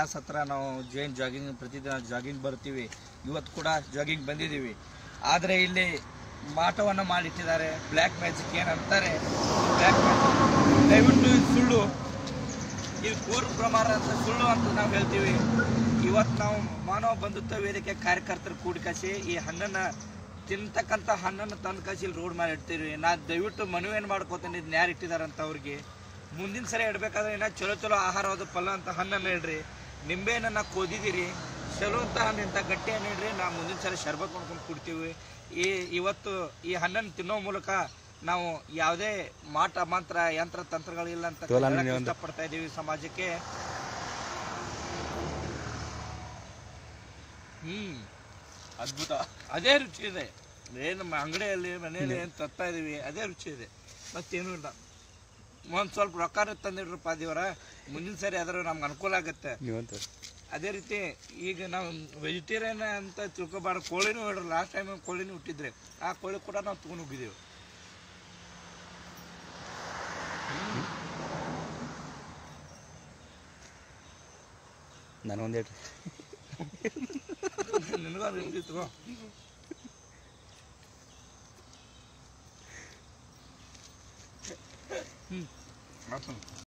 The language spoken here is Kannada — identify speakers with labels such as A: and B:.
A: ಕ್ಲಾಸ್ ಹತ್ರ ನಾವು ಜೈನ್ ಜಾಗಿಂಗ್ ಪ್ರತಿದಿನ ಜಾಗಿಂಗ್ ಬರ್ತೀವಿ ಇವತ್ತು ಕೂಡ ಜಾಗಿಂಗ್ ಬಂದಿದ್ದೀವಿ ಆದರೆ ಇಲ್ಲಿ ಮಾಟವನ್ನು ಮಾಡಿಟ್ಟಿದ್ದಾರೆ ಬ್ಲ್ಯಾಕ್ ಮ್ಯಾಜಿಕ್ ಏನಂತಾರೆ ಬ್ಲ್ಯಾಕ್ ಮ್ಯಾಜಿಕ್ ದಯವಿಟ್ಟು ಇದು ಸುಳ್ಳು ಇದು ಪೂರ್ವ ಪ್ರಮಾಣ ಅಂತ ಸುಳ್ಳು ಅಂತ ನಾವು ಹೇಳ್ತೀವಿ ಇವತ್ತು ನಾವು ಮಾನವ ಬಂಧುತ್ವ ವೇದಿಕೆ ಕಾರ್ಯಕರ್ತರು ಕೂಡಿಕಸಿ ಈ ಹಣ್ಣನ್ನು ತಿಂತಕ್ಕಂಥ ಹಣ್ಣನ್ನು ತಂದು ಕಸಿ ಇಲ್ಲಿ ರೋಡ್ ಮಾಡಿ ಇಡ್ತೀವಿ ನಾ ದಯವಿಟ್ಟು ಮನವಿ ಏನು ಮಾಡ್ಕೋತೀನಿ ಇದನ್ನ ಯಾರು ಇಟ್ಟಿದಾರಂತ ಅವ್ರಿಗೆ ಮುಂದಿನ ಸರಿ ಇಡಬೇಕಾದ್ರೆ ಇನ್ನೂ ಚಲೋ ಚಲೋ ಆಹಾರವಾದ ಫಲ ಅಂತ ಹಣ್ಣನ್ನು ಇಡ್ರಿ ನಿಂಬೆಹಣ್ಣನ್ನು ಕೊದಿದಿರಿ ಚಲೋ ಅಂತ ಹಣ್ಣು ಇಂಥ ಗಟ್ಟಿ ಹಣ್ಣು ಇಡ್ರಿ ನಾವು ಮುಂದಿನ ಸರಿ ಶರ್ಬತ್ ಮಾಡ್ಕೊಂಡು ಕುಡ್ತೀವಿ ಈ ಇವತ್ತು ಈ ಹಣ್ಣನ್ನು ತಿನ್ನೋ ಮೂಲಕ ನಾವು ಯಾವುದೇ ಮಾಟ ಮಂತ್ರ ಯಂತ್ರ ತಂತ್ರಗಳಿಲ್ಲ ಅಂತ ಹೇಳಕ್ ಇಷ್ಟಪಡ್ತಾ ಇದ್ದೀವಿ ಸಮಾಜಕ್ಕೆ ಹ್ಮ್ ಅದ್ಭುತ ಅದೇ ರುಚಿ ಇದೆ ಏನು ನಮ್ಮ ಅಂಗಡಿಯಲ್ಲಿ ಮನೆಯಲ್ಲಿ ಏನು ತರ್ತಾ ಇದೀವಿ ಅದೇ ರುಚಿ ಇದೆ ಮತ್ತೇನೂ ಇಲ್ಲ ಒಂದು ಸ್ವಲ್ಪ ರೊಕ್ಕ ತಂದಿಡ್ರಪ್ಪ ದೇವರ ಮುಂದಿನ ಸರಿ ಅದ್ರ ನಮ್ಗೆ ಅನುಕೂಲ ಆಗುತ್ತೆ ಅದೇ ರೀತಿ ಈಗ ನಾವು ವೆಜಿಟೇರಿಯನ್ ಅಂತ ತಿಳ್ಕೊಬಾರ್ದು ಕೋಳಿನೂ ಹೇಳ್ರಿ ಲಾಸ್ಟ್ ಟೈಮ್ ಕೋಳಿನೂ ಹುಟ್ಟಿದ್ರೆ ಆ ಕೋಳಿ ಕೂಡ ನಾವು ತೊಗೊಂಡು ಹೋಗಿದ್ದೇವೆ
B: ನನಗೊಂದು ಹೇಳ್ರಿ
A: ನಿನಗೊಂದು ಇದು ತಗೋ ಹ್ಞೂ